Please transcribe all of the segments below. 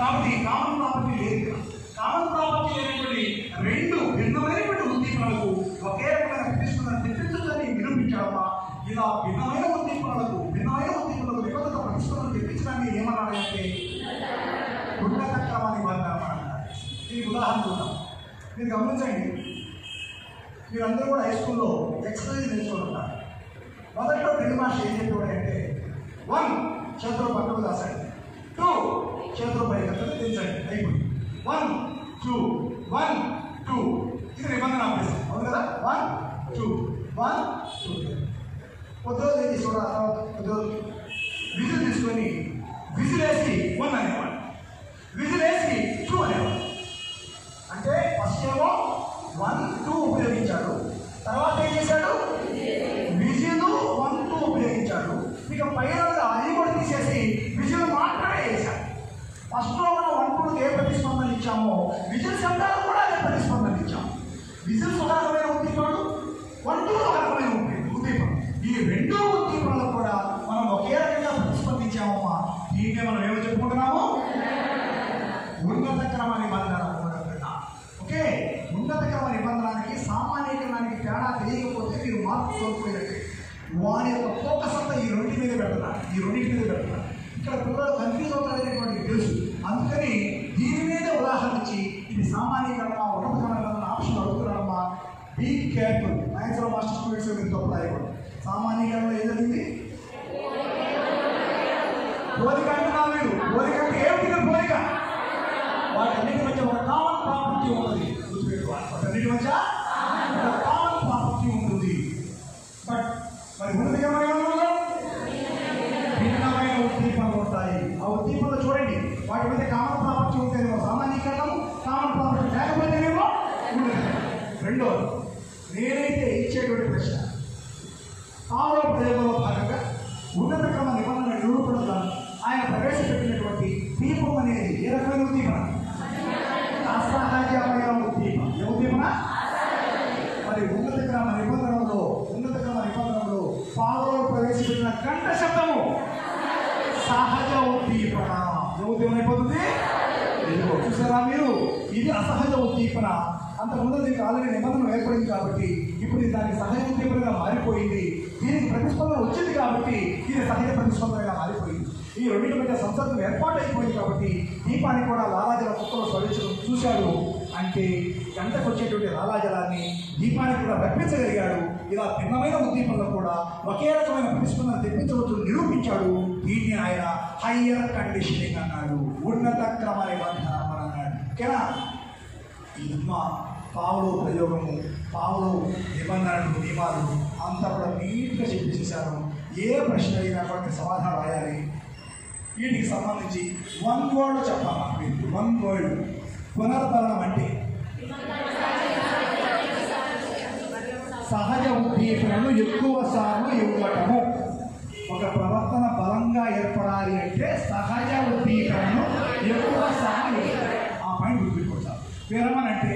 కాబట్టి common property లేదు ఇక్కడ. కామన్ ప్రాపర్టీ లేనటువంటి రెండు భిన్నమైనటువంటి ఉద్దీపనలకు ఒకే రకమైన ప్రతిస్పందన తెప్పించదని నిరూపించడమా ఇలా భిన్నమైన ఉద్దీపనలకు భిన్నమైన ఉద్దీపనలకు నిబంధన ప్రతిస్పందన తెప్పించడాన్ని ఏమన్నాడు అంటే ఉన్నత క్రమాన్ని బంధాలు అన్నారు దీనికి ఉదాహరణ చూద్దాం మీరు గమనించండి మీరందరూ కూడా హై స్కూల్లో ఎక్సర్సైజ్ నేర్చుకుంటున్నారు మొదట్లో తెలుగు భాష ఏం చెప్పేవాడు అంటే వన్ చేతులు పక్కకు దాసండి టూ చేతులు పైకి ఎత్తండి, దించండి అయిపోయింది వన్ టూ వన్ టూ ఇది నిబంధన అభ్యాసం అవును కదా వన్ టూ వన్ టూ పొద్దున ఏం తీసుకోవడం ఆ తర్వాత పొద్దున విజిల్ తీసుకొని విజిల్ వేసి వన్ అనేవాడు విజిల్ వేసి టూ అనేవాడు అంటే ఫస్ట్ ఏమో వన్ టూ ఉపయోగించాడు తర్వాత ఏం చేశాడు విజిల్ వన్ టూ ఉపయోగించాడు ఇక పైన అది కూడా తీసేసి విజిల్ మాత్రమే వేశాడు ఫస్ట్ లో మనం వన్ టూ ఏ ప్రతిస్పందన ఇచ్చామో విజిల్ శబ్దాలకు కూడా అదే ప్రతిస్పందన ఇచ్చాము విజిల్ ఒక రకమైన ఉద్దీపనలు వన్ టూ ఒక రకమైన ఉద్దీ- ఉద్దీపన ఈ రెండు ఉద్దీపనలకు కూడా మనం ఒకే రకంగా ప్రతిస్పందించామమ్మా దీంట్లో మనం ఏమో చెప్పుకుంటున్నాము ఉన్నత క్రమ నిబంధన కూడా. ఓకే ఉన్నత క్రమ నిబంధనానికి సామాన్యీకరణానికి తేడా తెలియకపోతే మీరు మార్పు కోల్పోయినట్టే వారి యొక్క ఫోకస్ అంతా ఈ రెండింటి మీద పెడుతున్నారు ఈ రెండింటి మీద పెడుతున్నారు ఇక్కడ పిల్లలు కన్ఫ్యూజ్ అవుతారనేటువంటి తెలుసు అందుకని దీని మీద ఉదాహరణ ఇచ్చి ఇది సామాన్యీకరణ ఉన్నత క్రమ నిబంధన ఆప్షన్ అడుగుతున్నారమ్మా బీ కేర్ఫుల్ మ్యాథ్స్లో మాస్టర్ స్టూడెంట్స్ మీరు తప్పు రాయకూడదు సామాన్యీకరణలో ఏం జరిగింది పోలిక అంటున్నా మీరు పోలిక అంటే ఏమిటి పోలిక వాటన్నిటి మధ్య ఒక కామన్ ప్రాపర్టీ ఉన్నది గుర్తుపెట్టుకోవాలి వాటన్నిటి మధ్య ఒక కామన్ ప్రాపర్టీ ఉంటుంది బట్ మరి ఉన్నది ఏమైనా భిన్నమైన ఉద్దీపనలు ఉంటాయి ఆ ఉద్దీపనలు చూడండి వాటి మధ్య కామన్ ప్రాపర్టీ ఉంటేనేమో సామాన్యీకరణం కామన్ ప్రాపర్టీ లేకపోతేనేమో ఉండదు రెండోది నేనైతే ఇచ్చేటువంటి ప్రశ్న ఆరో ప్రయోగంలో భాగంగా ఉన్నత క్రమ నిబంధన నిరూపణగా ఆయన ప్రవేశపెట్టినటువంటి దీపం అనేది ఏ రకమైన ఉద్దీపన అసహజమైన ఉద్దీపన ఏ ఉద్దీపన మరి ఉన్నత క్రమ నిబంధనలో ఉన్నత క్రమ నిబంధనలో పాలలో ప్రవేశపెట్టిన కంఠ శబ్దము సహజ ఉద్దీపన ఏ ఉద్దీపన అయిపోతుంది ఇదిగో చూసారా మీరు ఇది అసహజ ఉద్దీపన అంతకుముందు దీనికి ఆల్రెడీ నిబంధన ఏర్పడింది కాబట్టి ఇప్పుడు ఇది దానికి సహజ ఉద్దీపనగా మారిపోయింది దీనికి ప్రతిస్పందన వచ్చింది కాబట్టి ఇది సహజ ప్రతిస్పందనగా మారిపోయింది ఈ రెండింటి మధ్య సంసర్గం ఏర్పాటు అయిపోయింది కాబట్టి దీపాన్ని కూడా లాలాజల కుక్కలో స్వరించడం చూశాడు అంటే గంటకు వచ్చేటువంటి లాలాజలాన్ని దీపానికి కూడా రప్పించగలిగాడు ఇలా భిన్నమైన ఉద్దీపనలో కూడా ఒకే రకమైన ప్రతిస్పందన తెప్పించవచ్చు నిరూపించాడు దీన్ని ఆయన హయ్యర్ కండిషనింగ్ అన్నాడు ఉన్నత క్రమ నిబంధన అన్నాడు ఓకేనా ఇది మా పావులో ప్రయోగము పావులో నిబంధనలు నియమాలు అంతా కూడా నీట్గా చెప్పేసేసాను ఏ ప్రశ్న అయినా వాటికి సమాధానం రాయాలి వీటికి సంబంధించి వన్ వర్డ్ చెప్పాలా మీకు వన్ వర్డ్ పునర్భరణం అంటే సహజ ఉద్దీపనలు ఎక్కువ సార్లు ఇవ్వటము ఒక ప్రవర్తన బలంగా ఏర్పడాలి అంటే సహజ ఉద్దీపనను ఎక్కువ సార్లు ఇవ్వాలి. ఆ పాయింట్ గుర్తుపెట్టుకోవచ్చు విరమణ అంటే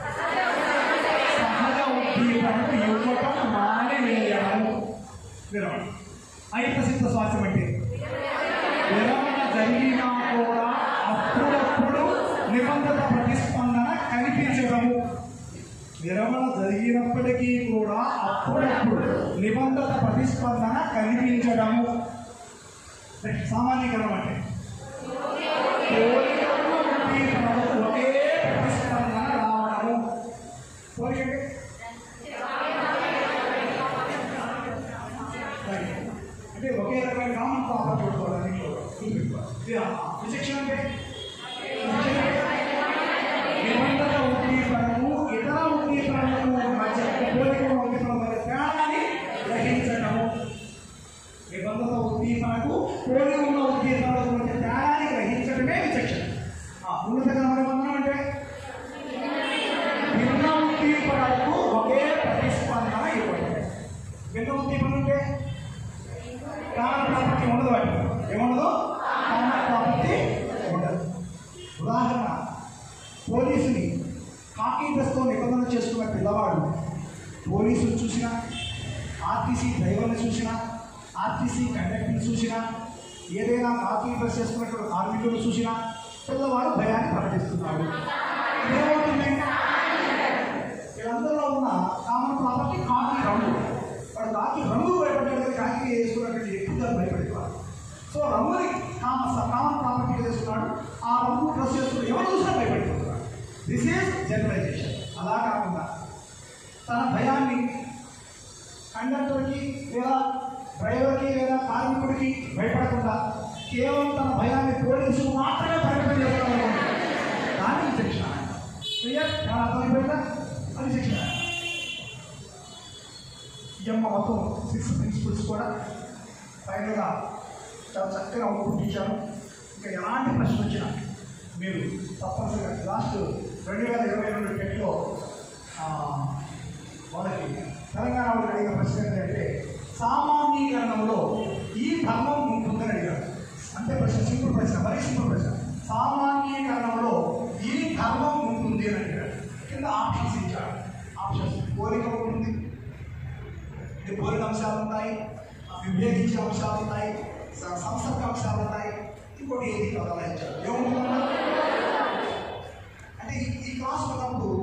సహజ ఉద్దీపనను ఇవ్వటం మానేయడము విరమణ ఐపసిద్ధ శ్వాసం అంటే విరమణ జరిగినా కూడా అప్పుడప్పుడు నిబంధన ప్రతిస్పందన కనిపించడము విరమణ జరిగినప్పటికీ కూడా అప్పుడప్పుడు నిబంధన ప్రతిస్పందన కనిపించడము సామాన్యీకరణం అంటే పోలికలు ఉద్దీపనలు ఒకే ప్రతిస్పందన రావడము పోలిక అంటే? Right. అంటే ఒకే రకమైన కామన్ ప్రాపర్టీ చూసుకోవడానికి విచక్షణ అంటే విచక్షణ అంటే నిబంధన ఉద్దీపనము ఇతర ఉద్దీపనలకు మధ్య పోలిక ఉద్దీపన మధ్య తేడాన్ని గ్రహించడము నిబంధన ఉద్దీపనకు పోలి ఉన్న ఉద్దీపనలకు మధ్య తేడాన్ని గ్రహించడమే విచక్షణ ఆ, ఉన్నత క్రమ నిబంధన అంటే భిన్న ఉద్దీపనలకు ఒకే ప్రతిస్పందన ఇవ్వడం భిన్న ఉద్దీపన అంటే కామన్ ప్రాపర్టీ ఉండదు వాటి ఏముండదు కామన్ ప్రాపర్టీ ఉండదు ఉదాహరణ పోలీసుని కాకి డ్రెస్తో నిబంధన చేసుకున్న పిల్లవాడు పోలీసులు చూసినా ఆర్టీసీ డ్రైవర్ని చూసినా ఆర్టీసీ కండక్టర్ని చూసినా ఏదైనా కాకి డ్రెస్ చేసుకున్నటువంటి కార్మికులు చూసినా పిల్లవాడు భయాన్ని ప్రకటిస్తున్నాడు ఏమవుతుంది వీళ్ళందరిలో ఉన్న కామన్ ప్రాపర్టీ కాకి రంగు వాడు కాకి రంగు భయపడ్డాడు కాకి వేసుకున్నటువంటి ఎక్కువగా భయపడేవాడు సో రంగుని కామ కామన్ ప్రాపర్టీ వేసుకున్నాడు ఆ రంగు డ్రెస్ చేసుకుని ఎవరు చూసినా భయపడిపోతున్నాడు దిస్ ఈజ్ జనరలైజేషన్ అలా కాకుండా తన భయాన్ని కండక్టర్కి లేదా డ్రైవర్కి లేదా కార్మికుడికి భయపడకుండా కేవలం తన భయాన్ని పోలీసుకు మాత్రమే ప్రకటన చేయాలనుకుంటున్నాడు దానికి శిక్షణ క్లియర్ చాలా అర్థమైపోయిందా అది శిక్షణ ఈ అమ్మ మొత్తం సిక్స్ ప్రిన్సిపల్స్ కూడా ఫైనల్గా చాలా చక్కగా ఒప్పుకుంటాను ఇంకా ఎలాంటి ప్రశ్న వచ్చినా మీరు తప్పనిసరిగా లాస్ట్ రెండు వేల ఇరవై రెండు టెట్లో వాళ్ళకి తెలంగాణ వాళ్ళు అడిగిన ప్రశ్న ఏంటంటే సామాన్యీకరణంలో ఈ ధర్మం ఉంటుందని అడిగారు అంటే ప్రశ్న సింపుల్ ప్రశ్న మరీ సింపుల్ ప్రశ్న సామాన్యీకరణంలో ఈ ధర్మం ఉంటుంది అని అడిగారు కింద ఆప్షన్స్ ఇచ్చారు ఆప్షన్స్ కోరిక ఉంటుంది ఇది కోరిన అంశాలు ఉంటాయి విభేదించే అంశాలు ఉంటాయి స- సంసర్గ అంశాలు ఉంటాయి ఇంకోటి ఏది కదలా ఇచ్చారు ఏముంటుందన్నా అంటే ఈ- ఈ క్లాస్ ఉన్నప్పుడు